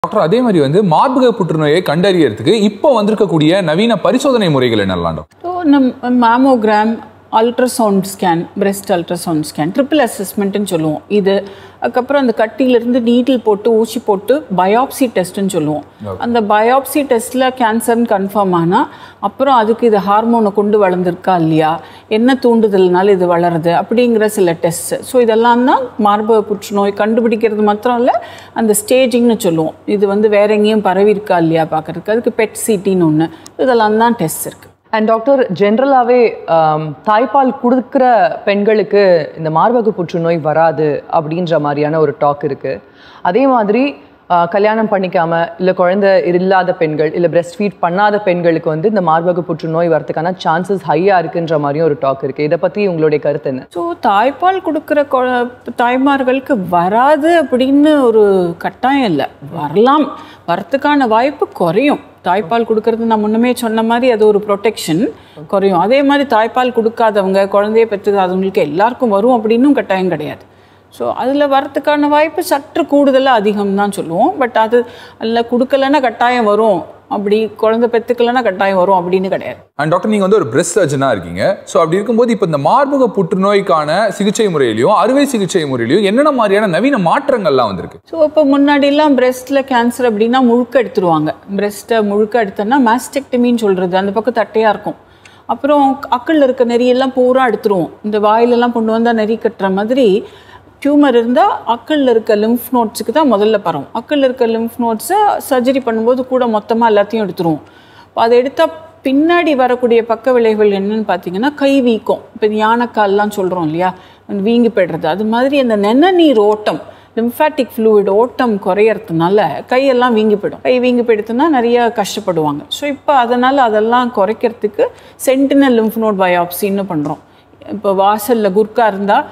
doctor அதே மாதிரி வந்து மார்பக புற்றுநோயை கண்டறியறதுக்கு இப்போ வந்திருக்கக்கூடிய நவீன பரிசோதனை முறைகள் என்னெல்லாம் டாக்டர் ஸோ நம் mammogram ultrasound scan breast ultrasound scan triple அசஸ்மெண்ட்டுன்னு சொல்லுவோம் இது அதுக்கப்புறம் அந்த கட்டியிலேருந்து நீட்டில் போட்டு ஊசி போட்டு பயாப்சி டெஸ்ட்டுன்னு சொல்லுவோம் அந்த பயாப்சி டெஸ்ட்டில் கேன்சர்னு கன்ஃபார்ம் ஆனால் அப்புறம் அதுக்கு இது ஹார்மோனை கொண்டு வளர்ந்துருக்கா இல்லையா என்ன தூண்டுதல்னால இது வளருது அப்படிங்கிற சில டெஸ்ட் ஸோ இதெல்லாம் தான் மார்பக புற்றுநோய் கண்டுபிடிக்கிறது மாத்திரம் இல்லை அந்த ஸ்டேஜிங்னு சொல்லுவோம் இது வந்து வேற எங்கேயும் பரவி இருக்கா இல்லையா பார்க்கறதுக்கு அதுக்கு பெட் சிட்டின்னு ஒன்று இதெல்லாம் தான் டெஸ்ட் இருக்குது அண்ட் டாக்டர் ஜென்ரலாகவே தாய்ப்பால் கொடுக்குற பெண்களுக்கு இந்த மார்பக புற்றுநோய் வராது அப்படின்ற மாதிரியான ஒரு டாக் இருக்கு அதே மாதிரி ஆஹ், கல்யாணம் பண்ணிக்காம இல்லை குழந்தை இல்லாத பெண்கள் இல்லை breast ஃபீட் பண்ணாத பெண்களுக்கு வந்து இந்த மார்பக புற்றுநோய் வரதுக்கான சான்சஸ் ஹையாக இருக்குன்ற மாதிரியும் ஒரு டாக் இருக்கு இதை பற்றி உங்களுடைய கருத்து என்ன ஸோ தாய்ப்பால் கொடுக்குற கொ தாய்மார்களுக்கு வராது அப்படின்னு ஒரு கட்டாயம் இல்லை வரலாம் வரத்துக்கான வாய்ப்பு குறையும் தாய்ப்பால் கொடுக்கறது நான் முன்னமே சொன்ன மாதிரி அது ஒரு ப்ரொடெக்ஷன் குறையும் அதே மாதிரி தாய்ப்பால் கொடுக்காதவங்க குழந்தைய பெற்றுக்காதவங்களுக்கு எல்லாருக்கும் வரும் அப்படின்னும் கட்டாயம் கிடையாது ஸோ அதில் வரத்துக்கான வாய்ப்பு சற்று கூடுதலாக அதிகம் தான் சொல்லுவோம் பட் அது அதில் கொடுக்கலன்னா கட்டாயம் வரும் அப்படி குழந்தை பெற்றுக்கலன்னா கட்டாயம் வரும் அப்படின்னு கிடையாது அண்ட் டாக்டர் நீங்க வந்து ஒரு பிரஸ்ட் சர்ஜனாக இருக்கீங்க ஸோ அப்படி இருக்கும்போது இப்போ இந்த மார்பக புற்றுநோய்க்கான சிகிச்சை முறையிலையும் அறுவை சிகிச்சை முறையிலையும் என்னென்ன மாதிரியான நவீன மாற்றங்கள்லாம் வந்திருக்கு ஸோ இப்போ முன்னாடிலாம் பிரெஸ்ட்டில் கேன்சர் அப்படின்னா முழுக்க எடுத்துருவாங்க பிரெஸ்ட்டை முழுக்க எடுத்தோன்னா மாஸ்டெக்டமின்னு சொல்கிறது அந்த பக்கம் தட்டையாக இருக்கும் அப்புறம் அக்கல்ல இருக்க நெறியெல்லாம் பூரா எடுத்துருவோம் இந்த வாயிலெல்லாம் கொண்டு வந்தால் நெறி கட்டுற மாதிரி டியூமர் இருந்தால் அக்கல்ல இருக்க லிம்ஃப் நோட்ஸுக்கு தான் முதல்ல பரவும் அக்கல்ல இருக்க லிம்ஃப் நோட்ஸை சர்ஜரி பண்ணும்போது கூட மொத்தமாக எல்லாத்தையும் எடுத்துருவோம் இப்போ அதை எடுத்தால் பின்னாடி வரக்கூடிய பக்க விளைவுகள் என்னன்னு பார்த்தீங்கன்னா கை வீக்கம் இப்போ யானைக்கால்லாம் சொல்கிறோம் இல்லையா அந்த வீங்கி போய்டுறது அது மாதிரி அந்த நென நீர் ஓட்டம் லிம்ஃபாட்டிக் ஃப்ளூயிட் ஓட்டம் குறையறதுனால கையெல்லாம் வீங்கி போயிடும் கை வீங்கி போயிடுதுன்னா நிறைய கஷ்டப்படுவாங்க ஸோ இப்போ அதனால் அதெல்லாம் குறைக்கிறதுக்கு சென்டினல் லிம்ஃப் நோட் பயாப்சின்னு பண்ணுறோம் இப்போ வாசலில் குர்க்கா இருந்தால்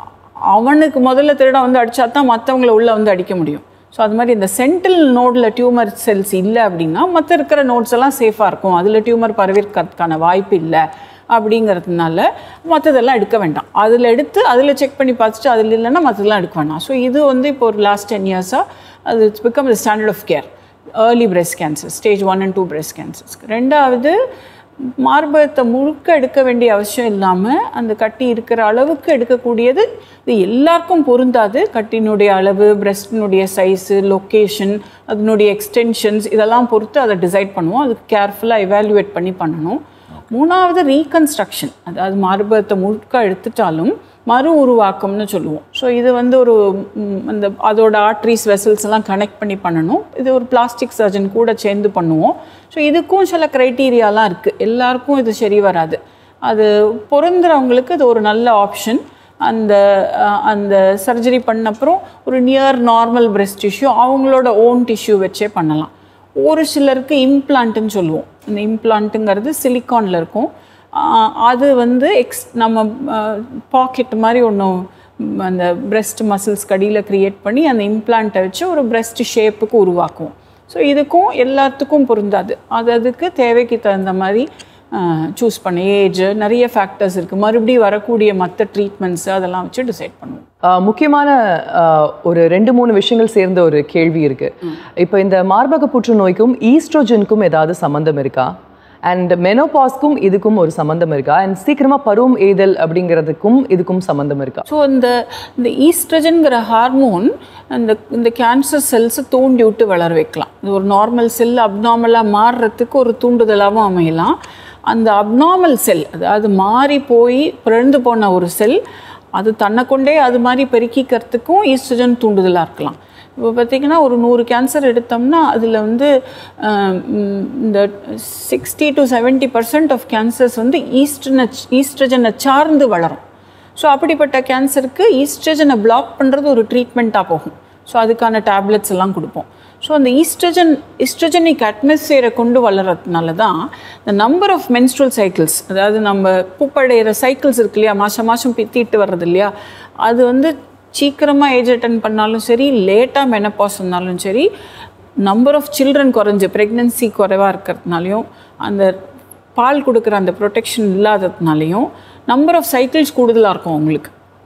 அவனுக்கு முதல்ல திருட வந்து அடித்தா தான் மற்றவங்கள உள்ளே வந்து அடிக்க முடியும் ஸோ அது மாதிரி இந்த சென்ட்ரல் நோடில் டியூமர் செல்ஸ் இல்லை அப்படின்னா மற்ற இருக்கிற நோட்ஸ் எல்லாம் சேஃபாக இருக்கும் அதில் டியூமர் பரவிருக்கிறதுக்கான வாய்ப்பு இல்லை அப்படிங்கிறதுனால மற்றதெல்லாம் எடுக்க வேண்டாம் அதில் எடுத்து அதில் செக் பண்ணி பார்த்துட்டு அதில் இல்லைன்னா மற்றதெல்லாம் எடுக்க வேண்டாம் ஸோ இது வந்து இப்போ ஒரு லாஸ்ட் டென் இயர்ஸாக அது it's become the standard of care early breast cancer stage one and two breast கேன்சர்ஸ்க்கு ரெண்டாவது மார்பகத்தை முழுக்க எடுக்க வேண்டிய அவசியம் இல்லாமல் அந்த கட்டி இருக்கிற அளவுக்கு எடுக்கக்கூடியது இது எல்லாருக்கும் பொருந்தாது கட்டினுடைய அளவு பிரஸ்டினுடைய சைஸு லொக்கேஷன் அதனுடைய எக்ஸ்டென்ஷன்ஸ் இதெல்லாம் பொறுத்து அதை டிசைட் பண்ணுவோம் அதுக்கு கேர்ஃபுல்லாக எவாலுவேட் பண்ணி பண்ணணும் மூணாவது ரீகன்ஸ்ட்ரக்ஷன் அதாவது மார்பகத்தை முழுக்க எடுத்துட்டாலும் மறு உருவாக்கம்னு சொல்லுவோம் ஸோ இது வந்து ஒரு ம், அந்த அதோட ஆர்ட்ரிஸ் வெசல்ஸ் எல்லாம் கனெக்ட் பண்ணி பண்ணணும் இது ஒரு பிளாஸ்டிக் சர்ஜன் கூட சேர்ந்து பண்ணுவோம் ஸோ இதுக்கும் சில க்ரைட்டீரியாலாம் இருக்குது எல்லாருக்கும் இது சரி வராது அது பொருந்துறவங்களுக்கு இது ஒரு நல்ல ஆப்ஷன் அந்த அஹ், அந்த சர்ஜரி பண்ண அப்புறம் ஒரு நியர் நார்மல் breast டிஷ்யூ அவங்களோட ஓன் டிஷ்யூ வச்சே பண்ணலாம் ஒரு சிலருக்கு இம்ப்ளான்ட்டுன்னு சொல்லுவோம் இந்த இம்ப்ளான்ட்டுங்கிறது சிலிக்கானில் இருக்கும் ஆஹ் அது வந்து எக்ஸ் நம்ம பாக்கெட் மாதிரி ஒன்று அந்த breast மசில்ஸ் கடியில் க்ரியேட் பண்ணி அந்த இம்ப்ளான்ட்டை வச்சு ஒரு breast ஷேப்புக்கு உருவாக்குவோம் ஸோ இதுக்கும் எல்லாத்துக்கும் பொருந்தாது அது அதுக்கு தேவைக்கு தகுந்த மாதிரி சூஸ் பண்ண ஏஜ் நிறைய ஃபேக்டர்ஸ் இருக்குது மறுபடியும் வரக்கூடிய மற்ற ட்ரீட்மெண்ட்ஸ் அதெல்லாம் வச்சு டிசைட் பண்ணுவோம் ஆஹ் முக்கியமான ஆஹ் ஒரு ரெண்டு மூணு விஷயங்கள் சேர்ந்த ஒரு கேள்வி இருக்கு இப்போ இந்த மார்பக புற்றுநோய்க்கும் ஈஸ்ட்ரோஜனுக்கும் ஏதாவது சம்மந்தம் இருக்கா அண்ட் மெனோபாஸ்க்கும் இதுக்கும் ஒரு சம்மந்தம் இருக்கா அண்ட் சீக்கிரமா பருவம் எய்தல் அப்படிங்கிறதுக்கும் இதுக்கும் சம்மந்தம் இருக்கா ஸோ இந்த இந்த ஈஸ்ட்ரஜன்கிற ஹார்மோன் அந்த இந்த கேன்சர் செல்ஸை தூண்டி விட்டு வளர வைக்கலாம் இது ஒரு நார்மல் செல் அப்நார்மலாக மாறுறதுக்கு ஒரு தூண்டுதலாகவும் அமையலாம் அந்த அப்நார்மல் செல் அதாவது மாறி போய் பிறந்து போன ஒரு செல் அது தன்னை கொண்டே அது மாதிரி பெருக்கிக்கிறதுக்கும் ஈஸ்ட்ரஜன் தூண்டுதலாக இருக்கலாம் இப்போ பார்த்தீங்கன்னா ஒரு நூறு கேன்சர் எடுத்தோம்னா அதில் வந்து ஆஹ், ம், இந்த sixty to seventy percent of cancers வந்து ஈஸ்ட்ரனை ஈஸ்ட்ரஜனை சார்ந்து வளரும் ஸோ அப்படிப்பட்ட கேன்சருக்கு ஈஸ்ட்ரஜனை பிளாக் பண்ணுறது ஒரு ட்ரீட்மெண்ட்டாக போகும் ஸோ அதுக்கான டேப்லெட்ஸ் எல்லாம் கொடுப்போம் ஸோ அந்த ஈஸ்ட்ரஜன் ஈஸ்ட்ரஜனிக் அட்மாஸ்பியரை கொண்டு வளர்கிறதுனால தான் இந்த நம்பர் ஆஃப் menstrual சைக்கிள்ஸ் அதாவது நம்ம பூப்படைகிற சைக்கிள்ஸ் இருக்கு இல்லையா மாதம் மாதம் பித்திட்டு வர்றது இல்லையா அது வந்து சீக்கிரமாக ஏஜ் அட்டன் பண்ணாலும் சரி லேட்டாக மெனப்பாஸ் இருந்தாலும் சரி நம்பர் ஆஃப் சில்ட்ரன் குறைஞ்சு ப்ரெக்னென்சி குறைவாக இருக்கிறதுனாலையும் அந்த பால் கொடுக்குற அந்த ப்ரொடெக்ஷன் இல்லாததுனாலையும் நம்பர் ஆஃப் சைக்கிள்ஸ் கூடுதலாக இருக்கும் அவங்களுக்கு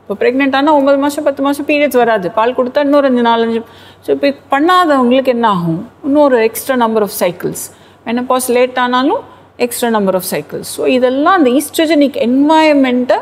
இப்போ ப்ரெக்னென்ட் ஆனால் ஒன்பது மாதம் பத்து மாதம் பீரியட்ஸ் வராது பால் கொடுத்தா இன்னொரு அஞ்சு நாலஞ்சு ஸோ இப்போ பண்ணாதவங்களுக்கு என்ன ஆகும் இன்னொரு extra number of cycles menopause late ஆனாலும் extra number of cycles so இதெல்லாம் அந்த ஈஸ்ட்ரஜனிக் என்வாயன்மெண்ட்டை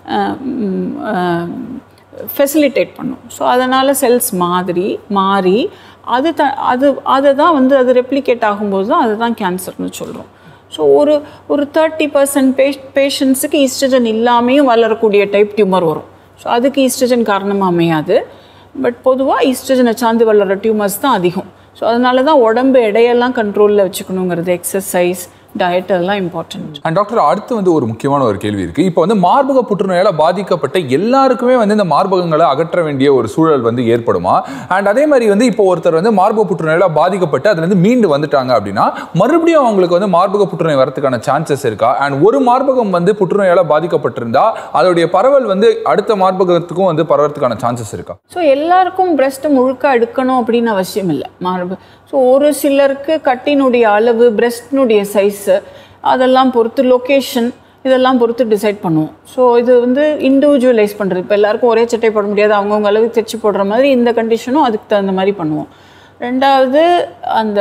ஃபெசிலிட்டேட் பண்ணும் ஸோ அதனால் செல்ஸ் மாதிரி மாறி அது த அது அதை தான் வந்து அது ரெப்ளிகேட் ஆகும்போது தான் அதுதான் கேன்சர்னு சொல்கிறோம் ஸோ ஒரு ஒரு தேர்ட்டி பர்சன்ட் பேஷ் பேஷண்ட்ஸுக்கு ஈஸ்ட்ரஜன் இல்லாமையும் வளரக்கூடிய டைப் டியூமர் வரும் ஸோ அதுக்கு ஈஸ்ட்ரஜன் காரணமாக அமையாது பட் பொதுவாக ஈஸ்ட்ரஜனை சார்ந்து வளர்கிற டியூமர்ஸ் தான் அதிகம் ஸோ அதனால தான் உடம்பு எடையெல்லாம் கண்ட்ரோலில் வச்சுக்கணுங்கிறது எக்ஸசைஸ் டயட் அதெல்லாம் இம்பார்ட்டன்ட் அண்ட் டாக்டர் அடுத்து வந்து ஒரு முக்கியமான ஒரு கேள்வி இருக்கு இப்போ வந்து மார்பக புற்றுநோயால பாதிக்கப்பட்ட எல்லாருக்குமே வந்து இந்த மார்பகங்களை அகற்ற வேண்டிய ஒரு சூழல் வந்து ஏற்படுமா அண்ட் அதே மாதிரி வந்து இப்போ ஒருத்தர் வந்து மார்பக புற்றுநோயால பாதிக்கப்பட்டு அதுல இருந்து மீண்டு வந்துட்டாங்க அப்படின்னா மறுபடியும் அவங்களுக்கு வந்து மார்பக புற்றுநோய் வரதுக்கான சான்சஸ் இருக்கா அண்ட் ஒரு மார்பகம் வந்து புற்றுநோயால பாதிக்கப்பட்டிருந்தா அதோடைய பரவல் வந்து அடுத்த மார்பகத்துக்கும் வந்து பரவறதுக்கான சான்சஸ் இருக்கா ஸோ எல்லாருக்கும் பிரஸ்ட்டை முழுக்க எடுக்கணும் அப்படின்னு அவசியம் இல்லை மார்பு ஸோ ஒரு சிலருக்கு கட்டினுடைய அளவு பிரஸ்ட்னுடைய சைஸு அதெல்லாம் பொறுத்து லொக்கேஷன் இதெல்லாம் பொறுத்து டிசைட் பண்ணுவோம் ஸோ இது வந்து இண்டிவிஜுவலைஸ் பண்ணுறது இப்போ எல்லாருக்கும் ஒரே சட்டை போட முடியாது அவங்கவுங்க அளவுக்கு தைச்சு போடுற மாதிரி இந்த கண்டிஷனும் அதுக்கு தகுந்த மாதிரி பண்ணுவோம் ரெண்டாவது அந்த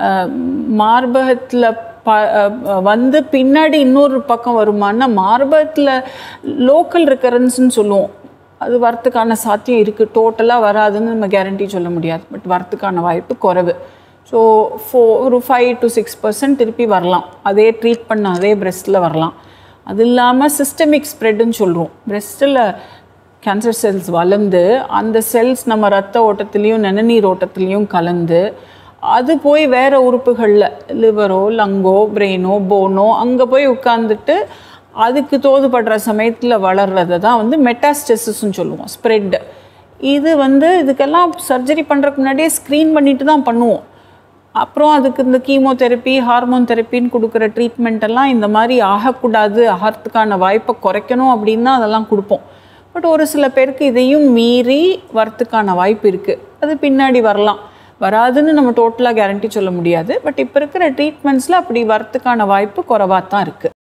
மார்பகத்தில் ப அஹ் வந்து பின்னாடி இன்னொரு பக்கம் வருமானா மார்பகத்தில் லோக்கல் ரிக்கரன்ஸ்னு சொல்லுவோம் அது வரத்துக்கான சாத்தியம் இருக்குது டோட்டலாக வராதுன்னு நம்ம கேரண்டி சொல்ல முடியாது பட் வரத்துக்கான வாய்ப்பு குறைவு ஸோ ஃபோ ஒரு ஃபைவ் டு சிக்ஸ் பர்சன்ட் திருப்பி வரலாம் அதே ட்ரீட் பண்ண அதே பிரெஸ்ட்டில் வரலாம் அது இல்லாமல் சிஸ்டமிக் ஸ்ப்ரெட்டுன்னு சொல்கிறோம் பிரெஸ்ட்டில் கேன்சர் செல்ஸ் வளர்ந்து அந்த செல்ஸ் நம்ம ரத்த ஓட்டத்துலேயும் நிணநீர் ஓட்டத்துலேயும் கலந்து அது போய் வேறு உறுப்புகளில் லிவரோ லங்கோ பிரெயினோ போனோ அங்கே போய் உட்காந்துட்டு அதுக்கு தோதுபடுற சமயத்தில் வளர்றதை தான் வந்து மெட்டாஸ்டெசிஸ்ன்னு சொல்லுவோம் ஸ்ப்ரெட் இது வந்து இதுக்கெல்லாம் சர்ஜரி பண்ணுறதுக்கு முன்னாடியே ஸ்க்ரீன் பண்ணிட்டு தான் பண்ணுவோம் அப்புறம் அதுக்கு இந்த கீமோதெரப்பி ஹார்மோன் தெரப்பின்னு கொடுக்குற ட்ரீட்மெண்ட் எல்லாம் இந்த மாதிரி ஆகக்கூடாது ஆகிறதுக்கான வாய்ப்பை குறைக்கணும் அப்படின்னு தான் அதெல்லாம் கொடுப்போம் பட் ஒரு சில பேருக்கு இதையும் மீறி வரத்துக்கான வாய்ப்பு இருக்குது அது பின்னாடி வரலாம் வராதுன்னு நம்ம டோட்டலாக கேரண்டி சொல்ல முடியாது பட் இப்போ இருக்கிற ட்ரீட்மெண்ட்ஸில் அப்படி வரத்துக்கான வாய்ப்பு குறைவாக தான் இருக்குது